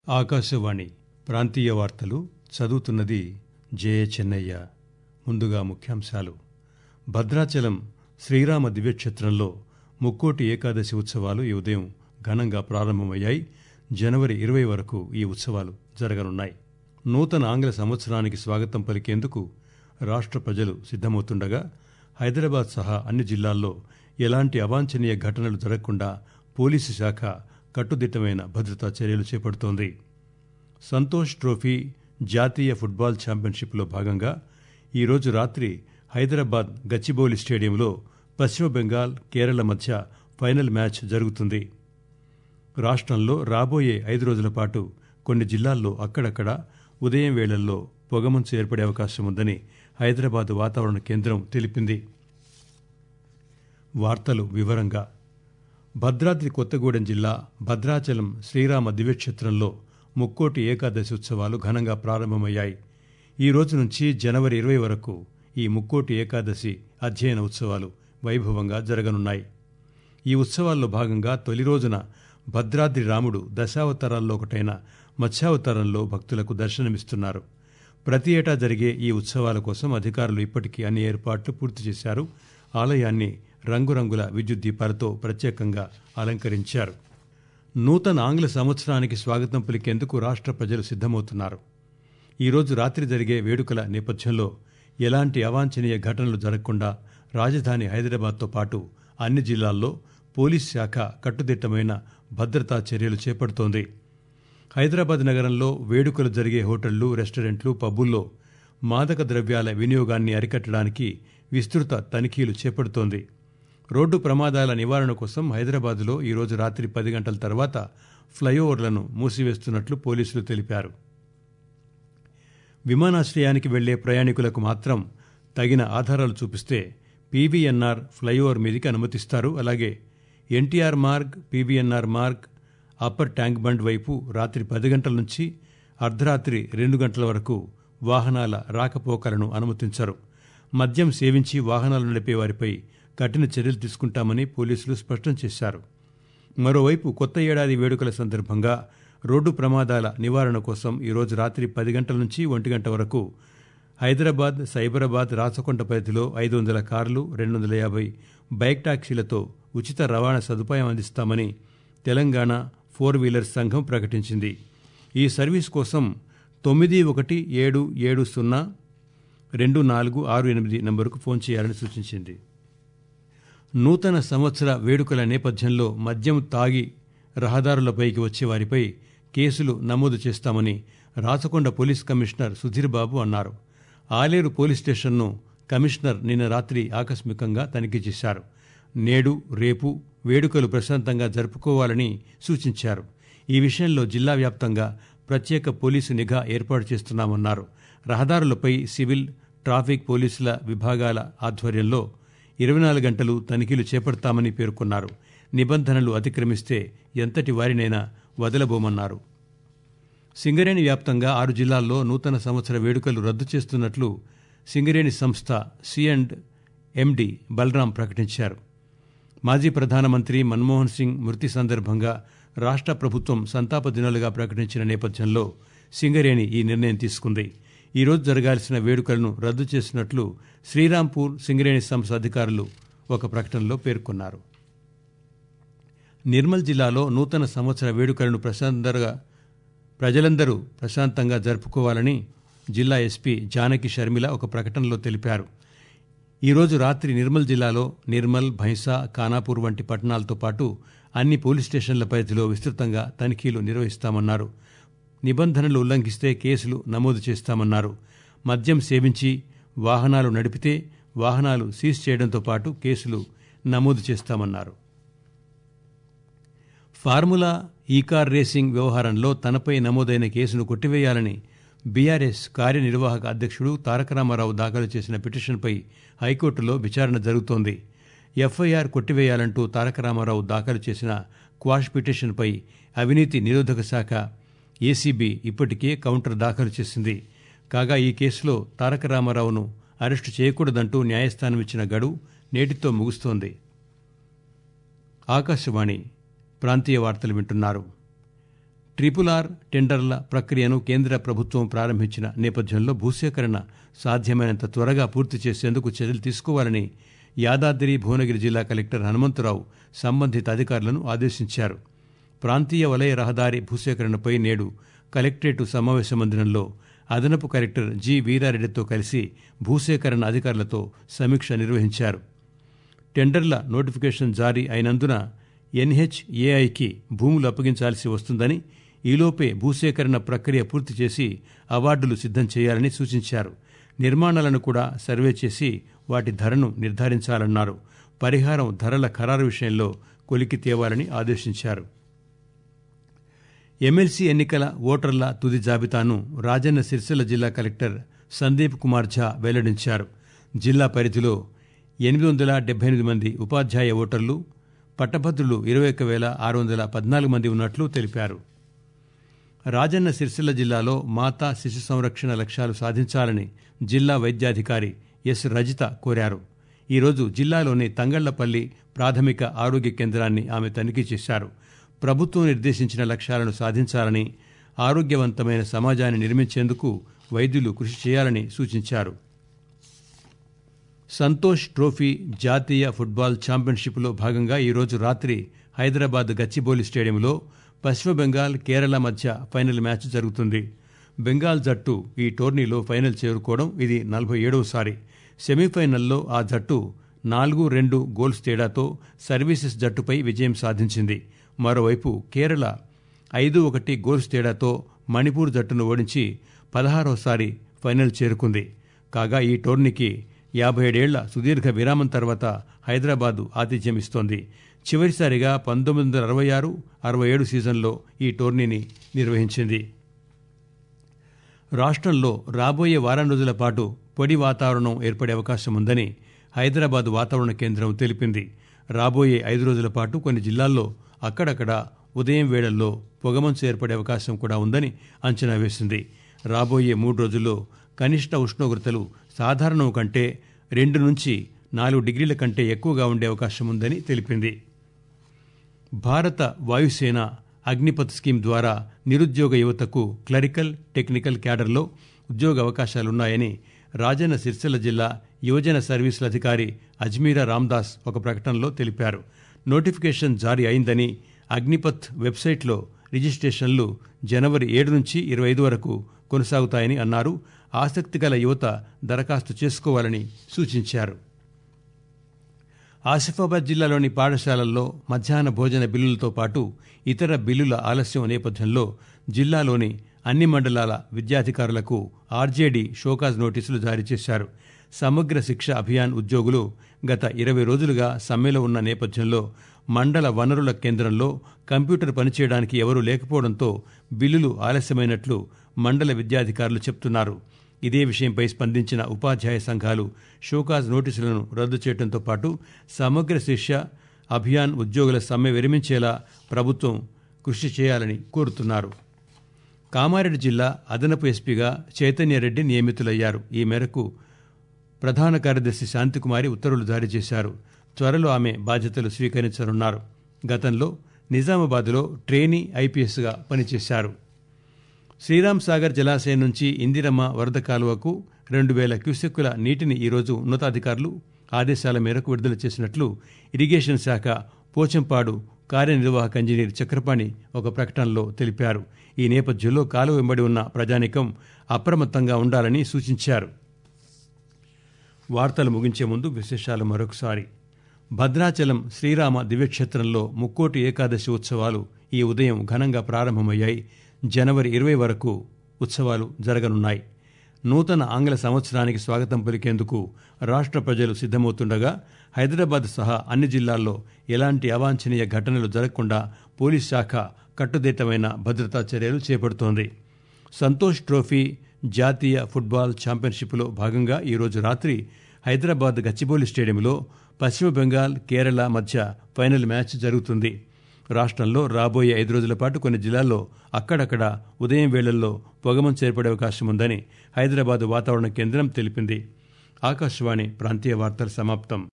ఆకాశవాణి ప్రాంతీయ వార్తలు చదువుతున్నది జయ చెన్నయ్య ముందుగా ముఖ్యాంశాలు భద్రాచలం శ్రీరామ దివ్యక్షేత్రంలో ముక్కోటి ఏకాదశి ఉత్సవాలు ఈ ఉదయం ఘనంగా ప్రారంభమయ్యాయి జనవరి ఇరవై వరకు ఈ ఉత్సవాలు జరగనున్నాయి నూతన ఆంగ్ల సంవత్సరానికి స్వాగతం పలికేందుకు రాష్ట్ర ప్రజలు సిద్దమవుతుండగా హైదరాబాద్ సహా అన్ని జిల్లాల్లో ఎలాంటి అవాంఛనీయ ఘటనలు జరగకుండా పోలీసు శాఖ కట్టుదిట్టమైన భద్రతా చర్యలు చేపడుతోంది సంతోష్ ట్రోఫీ జాతీయ ఫుట్బాల్ ఛాంపియన్షిప్లో భాగంగా ఈరోజు రాత్రి హైదరాబాద్ గచ్చిబౌలి స్టేడియంలో పశ్చిమ బెంగాల్ కేరళ మధ్య ఫైనల్ మ్యాచ్ జరుగుతుంది రాష్ట్రంలో రాబోయే ఐదు రోజుల పాటు కొన్ని జిల్లాల్లో అక్కడక్కడ ఉదయం వేళల్లో పొగమంచు ఏర్పడే అవకాశం ఉందని హైదరాబాద్ వాతావరణ కేంద్రం తెలిపింది వార్తలు వివరంగా భద్రాద్రి కొత్తగూడెం జిల్లా భద్రాచలం శ్రీరామ దివ్యక్షేత్రంలో ముక్కోటి ఏకాదశి ఉత్సవాలు ఘనంగా ప్రారంభమయ్యాయి ఈ రోజు నుంచి జనవరి ఇరవై వరకు ఈ ముక్కోటి ఏకాదశి అధ్యయన ఉత్సవాలు వైభవంగా జరగనున్నాయి ఈ ఉత్సవాల్లో భాగంగా తొలి రోజున భద్రాద్రి రాముడు దశావతారాల్లో ఒకటైన మత్స్యావతారంలో భక్తులకు దర్శనమిస్తున్నారు ప్రతి ఏటా జరిగే ఈ ఉత్సవాల కోసం అధికారులు ఇప్పటికీ అన్ని ఏర్పాట్లు పూర్తి చేశారు ఆలయాన్ని రంగురంగుల విద్యుత్ దీపాలతో ప్రత్యేకంగా అలంకరించారు నూతన ఆంగ్ల సంవత్సరానికి స్వాగతం పలికేందుకు రాష్ట్ర ప్రజలు సిద్దమవుతున్నారు ఈరోజు రాత్రి జరిగే వేడుకల నేపథ్యంలో ఎలాంటి అవాంఛనీయ ఘటనలు జరగకుండా రాజధాని హైదరాబాద్తో పాటు అన్ని జిల్లాల్లో పోలీస్ శాఖ కట్టుదిట్టమైన భద్రతా చర్యలు చేపడుతోంది హైదరాబాద్ నగరంలో వేడుకలు జరిగే హోటళ్లు రెస్టారెంట్లు పబ్బుల్లో మాదక ద్రవ్యాల వినియోగాన్ని అరికట్టడానికి విస్తృత తనిఖీలు చేపడుతోంది రోడ్డు ప్రమాదాల నివారణ కోసం హైదరాబాద్లో ఈరోజు రాత్రి పది గంటల తర్వాత ఫ్లైఓవర్లను మూసివేస్తున్నట్లు పోలీసులు తెలిపారు విమానాశ్రయానికి వెళ్లే ప్రయాణికులకు మాత్రం తగిన ఆధారాలు చూపిస్తే పీవీఎన్ఆర్ ఫ్లైఓవర్ మీదికి అనుమతిస్తారు అలాగే NTR Marg PVNR Marg upper tank bund వైపు రాత్రి పది గంటల నుంచి అర్ధరాత్రి రెండు గంటల వరకు వాహనాల రాకపోకలను అనుమతించరు మద్యం సేవించి వాహనాలు నడిపే వారిపై కఠిన చర్యలు తీసుకుంటామని పోలీసులు స్పష్టం చేశారు మరోవైపు కొత్త ఏడాది వేడుకల సందర్భంగా రోడ్డు ప్రమాదాల నివారణ కోసం ఈరోజు రాత్రి పది గంటల నుంచి ఒంటి గంట వరకు హైదరాబాద్ సైబరాబాద్ రాచకొండ పరిధిలో ఐదు వందల కార్లు రెండు వందల యాభై బైక్ టాక్సీలతో ఉచిత రవాణా సదుపాయం అందిస్తామని తెలంగాణ ఫోర్ వీలర్ సంఘం ప్రకటించింది ఈ సర్వీస్ కోసం తొమ్మిది ఒకటి ఏడు ఏడు సున్నా రెండు నాలుగు ఆరు ఎనిమిది నంబరుకు ఫోన్ చేయాలని సూచించింది నూతన సంవత్సర వేడుకల నేపథ్యంలో మద్యం తాగి రహదారులపైకి వచ్చే వారిపై కేసులు నమోదు చేస్తామని రాచకొండ పోలీస్ కమిషనర్ సుధీర్ బాబు అన్నారు ఆలేరు పోలీస్ స్టేషన్ను కమిషనర్ నిన్న రాత్రి ఆకస్మికంగా తనిఖీ చేశారు నేడు రేపు వేడుకలు ప్రశాంతంగా జరుపుకోవాలని సూచించారు ఈ విషయంలో జిల్లా వ్యాప్తంగా ప్రత్యేక పోలీసు నిఘా ఏర్పాటు చేస్తున్నామన్నారు రహదారులపై సివిల్ ట్రాఫిక్ పోలీసుల విభాగాల ఆధ్వర్యంలో ఇరవై నాలుగు గంటలు తనిఖీలు చేపడతామని పేర్కొన్నారు నిబంధనలు అతిక్రమిస్తే ఎంతటి వారినైనా వదలబోమన్నారు సింగరేణి వ్యాప్తంగా ఆరు జిల్లాల్లో నూతన సంవత్సర వేడుకలు రద్దు చేస్తున్నట్లు సింగరేణి సంస్థ సి అండ్ ఎండి బలరాం ప్రకటించారు మాజీ ప్రధానమంత్రి మన్మోహన్ సింగ్ మృతి సందర్భంగా రాష్ట్ర ప్రభుత్వం సంతాప దినాలుగా ప్రకటించిన నేపథ్యంలో సింగరేణి ఈ నిర్ణయం తీసుకుంది ఈరోజు జరగాల్సిన వేడుకలను రద్దు చేసినట్లు శ్రీరాంపూర్ సింగరేణి సంస్థ అధికారులు ఒక ప్రకటనలో పేర్కొన్నారు నిర్మల్ జిల్లాలో నూతన సంవత్సర వేడుకలను ప్రశాంతంగా ప్రజలందరూ ప్రశాంతంగా జరుపుకోవాలని జిల్లా ఎస్పీ జానకి షర్మిల ఒక ప్రకటనలో తెలిపారు ఈరోజు రాత్రి నిర్మల్ జిల్లాలో నిర్మల్ భైంసా ఖానాపూర్ వంటి పట్టణాలతో పాటు అన్ని పోలీస్ స్టేషన్ల పరిధిలో విస్తృతంగా తనిఖీలు నిర్వహిస్తామన్నారు నిబంధనలు ఉల్లంఘిస్తే కేసులు నమోదు చేస్తామన్నారు మద్యం సేవించి వాహనాలు నడిపితే వాహనాలు సీజ్ చేయడంతో పాటు కేసులు నమోదు చేస్తామన్నారు ఫార్ములా ఈ కార్ రేసింగ్ వ్యవహారంలో తనపై నమోదైన కేసును కొట్టివేయాలని బీఆర్ఎస్ కార్యనిర్వాహక అధ్యక్షుడు తారక రామారావు దాఖలు చేసిన పిటిషన్పై హైకోర్టులో విచారణ జరుగుతోంది ఎఫ్ఐఆర్ కొట్టివేయాలంటూ తారక రామారావు దాఖలు చేసిన క్వాష్ పిటిషన్పై అవినీతి నిరోధక శాఖ ఏసీబీ ఇప్పటికే కౌంటర్ దాఖలు చేసింది కాగా ఈ కేసులో తారక రామారావును అరెస్టు చేయకూడదంటూ న్యాయస్థానం ఇచ్చిన గడువు నేటితో ముగుస్తోంది ఆకాశవాణి ప్రాంతీయ వార్తలు వింటున్నారు ట్రిపుల్ ఆర్ టెండర్ల ప్రక్రియను కేంద్ర ప్రభుత్వం ప్రారంభించిన నేపథ్యంలో భూసేకరణ సాధ్యమైనంత త్వరగా పూర్తి చేసేందుకు చర్యలు తీసుకోవాలని యాదాద్రి భువనగిరి జిల్లా కలెక్టర్ హనుమంతరావు సంబంధిత అధికారులను ఆదేశించారు ప్రాంతీయ వలయ రహదారి భూసేకరణపై నేడు కలెక్టరేట్ సమావేశ మందిరంలో అదనపు కలెక్టర్ జి వీరారెడ్డితో కలిసి భూసేకరణ అధికారులతో సమీక్ష నిర్వహించారు టెండర్ల నోటిఫికేషన్ జారీ అయినందున ఎన్హెచ్ఏఐకి భూములు అప్పగించాల్సి వస్తుందని ఈలోపే భూసేకరణ ప్రక్రియ పూర్తి చేసి అవార్డులు సిద్ధం చేయాలని సూచించారు నిర్మాణాలను కూడా సర్వే చేసి వాటి ధరను నిర్ధారించాలన్నారు పరిహారం ధరల ఖరారు విషయంలో కొలికి తేవాలని ఆదేశించారు ఎమ్మెల్సీ ఎన్నికల ఓటర్ల తుది జాబితాను రాజన్న సిరిసిల్ల జిల్లా కలెక్టర్ సందీప్ కుమార్ ఝా వెల్లడించారు జిల్లా పరిధిలో ఎనిమిది వందల డెబ్బై ఎనిమిది మంది ఉపాధ్యాయ ఓటర్లు పట్టభద్రులు ఇరవై ఒక్క వేల ఆరు వందల పద్నాలుగు మంది ఉన్నట్లు తెలిపారు రాజన్న సిరిసిల్ల జిల్లాలో మాతా శిశు సంరక్షణ లక్ష్యాలు సాధించాలని జిల్లా వైద్యాధికారి ఎస్ రజిత కోరారు ఈరోజు జిల్లాలోని తంగళ్లపల్లి ప్రాథమిక ఆరోగ్య కేంద్రాన్ని ఆమె తనిఖీ చేశారు ప్రభుత్వం నిర్దేశించిన లక్ష్యాలను సాధించాలని ఆరోగ్యవంతమైన సమాజాన్ని నిర్మించేందుకు వైద్యులు కృషి చేయాలని సూచించారు సంతోష్ ట్రోఫీ జాతీయ ఫుట్బాల్ ఛాంపియన్షిప్లో భాగంగా ఈరోజు రాత్రి హైదరాబాద్ గచ్చిబౌలి స్టేడియంలో పశ్చిమ బెంగాల్ కేరళ మధ్య ఫైనల్ మ్యాచ్ జరుగుతుంది బెంగాల్ జట్టు ఈ టోర్నీలో ఫైనల్ చేరుకోవడం ఇది నలభై ఏడవసారి సెమీఫైనల్లో ఆ జట్టు నాలుగు రెండు గోల్స్ తేడాతో సర్వీసెస్ జట్టుపై విజయం సాధించింది మరోవైపు కేరళ ఐదు ఒకటి గోల్స్ తేడాతో మణిపూర్ జట్టును ఓడించి పదహారోసారి ఫైనల్ చేరుకుంది కాగా ఈ టోర్నీకి యాభై ఏడేళ్ల సుదీర్ఘ విరామం తర్వాత హైదరాబాదు ఆతిథ్యం ఇస్తోంది చివరిసారిగా పంతొమ్మిది వందల అరవై ఆరు అరవై ఏడు సీజన్లో ఈ టోర్నీని నిర్వహించింది రాష్ట్రంలో రాబోయే వారం రోజుల పాటు పొడి వాతావరణం ఏర్పడే అవకాశం ఉందని హైదరాబాద్ వాతావరణ కేంద్రం తెలిపింది రాబోయే ఐదు రోజుల పాటు కొన్ని జిల్లాల్లో అక్కడక్కడ ఉదయం వేళల్లో పొగమంచు ఏర్పడే అవకాశం కూడా ఉందని అంచనా వేసింది రాబోయే మూడు రోజుల్లో కనిష్ట ఉష్ణోగ్రతలు సాధారణం కంటే రెండు నుంచి నాలుగు డిగ్రీల కంటే ఎక్కువగా ఉండే అవకాశం ఉందని తెలిపింది భారత వాయుసేన అగ్నిపథ్ స్కీమ్ ద్వారా నిరుద్యోగ యువతకు క్లరికల్ టెక్నికల్ క్యాడర్లో ఉద్యోగ అవకాశాలున్నాయని రాజన్న సిరిసిల్ల జిల్లా యువజన సర్వీసుల అధికారి అజ్మీరా రామ్దాస్ ఒక ప్రకటనలో తెలిపారు నోటిఫికేషన్ జారీ అయిందని అగ్నిపథ్ వెబ్సైట్లో రిజిస్ట్రేషన్లు జనవరి ఏడు నుంచి ఇరవై ఐదు వరకు కొనసాగుతాయని అన్నారు ఆసక్తి గల యువత దరఖాస్తు చేసుకోవాలని సూచించారు ఆసిఫాబాద్ జిల్లాలోని పాఠశాలల్లో మధ్యాహ్న భోజన బిల్లులతో పాటు ఇతర బిల్లుల ఆలస్యం నేపథ్యంలో జిల్లాలోని అన్ని మండలాల విద్యాధికారులకు ఆర్జేడీ షోకాజ్ నోటీసులు జారీ చేశారు సమగ్ర శిక్ష అభియాన్ ఉద్యోగులు గత ఇరవై రోజులుగా సమ్మెలో ఉన్న నేపథ్యంలో మండల వనరుల కేంద్రంలో కంప్యూటర్ పనిచేయడానికి ఎవరూ లేకపోవడంతో బిల్లులు ఆలస్యమైనట్లు మండల విద్యాధికారులు చెప్తున్నారు ఇదే విషయంపై స్పందించిన ఉపాధ్యాయ సంఘాలు షోకాజ్ నోటీసులను రద్దు చేయడంతో పాటు సమగ్ర శిక్ష అభియాన్ ఉద్యోగుల సమ్మె విరమించేలా ప్రభుత్వం కృషి చేయాలని కోరుతున్నారు కామారెడ్డి జిల్లా అదనపు ఎస్పీగా చైతన్యరెడ్డి నియమితులయ్యారు ఈ మేరకు ప్రధాన కార్యదర్శి శాంతికుమారి ఉత్తర్వులు జారీ చేశారు త్వరలో ఆమె బాధ్యతలు స్వీకరించనున్నారు గతంలో నిజామాబాద్లో ట్రైనీ ఐపీఎస్గా పనిచేశారు శ్రీరామ్ సాగర్ జలాశయం నుంచి ఇందిరమ్మ వరద కాలువకు రెండు వేల క్యూసెక్కుల నీటిని ఈరోజు ఉన్నతాధికారులు ఆదేశాల మేరకు విడుదల చేసినట్లు ఇరిగేషన్ శాఖ పోచంపాడు కార్యనిర్వాహక ఇంజనీర్ చక్రపాణి ఒక ప్రకటనలో తెలిపారు ఈ నేపథ్యంలో కాలువ వెంబడి ఉన్న ప్రజానికం అప్రమత్తంగా ఉండాలని సూచించారు వార్తలు ముగించే ముందు విశేషాలు మరొకసారి భద్రాచలం శ్రీరామ దివ్యక్షేత్రంలో ముక్కోటి ఏకాదశి ఉత్సవాలు ఈ ఉదయం ఘనంగా ప్రారంభమయ్యాయి జనవరి ఇరవై వరకు ఉత్సవాలు జరగనున్నాయి నూతన ఆంగ్ల సంవత్సరానికి స్వాగతం పలికేందుకు రాష్ట్ర ప్రజలు సిద్దమవుతుండగా హైదరాబాద్ సహా అన్ని జిల్లాల్లో ఎలాంటి అవాంఛనీయ ఘటనలు జరగకుండా పోలీస్ శాఖ కట్టుదిట్టమైన భద్రతా చర్యలు చేపడుతోంది సంతోష్ ట్రోఫీ జాతీయ ఫుట్బాల్ ఛాంపియన్షిప్లో భాగంగా ఈరోజు రాత్రి హైదరాబాద్ గచ్చిబౌలి స్టేడియంలో పశ్చిమ బెంగాల్ కేరళ మధ్య ఫైనల్ మ్యాచ్ జరుగుతుంది రాష్ట్రంలో రాబోయే ఐదు రోజుల పాటు కొన్ని జిల్లాల్లో అక్కడక్కడ ఉదయం వేళల్లో పొగమంచు ఏర్పడే అవకాశం ఉందని హైదరాబాద్ వాతావరణ కేంద్రం తెలిపింది ఆకాశవాణి ప్రాంతీయ వార్తలు సమాప్తం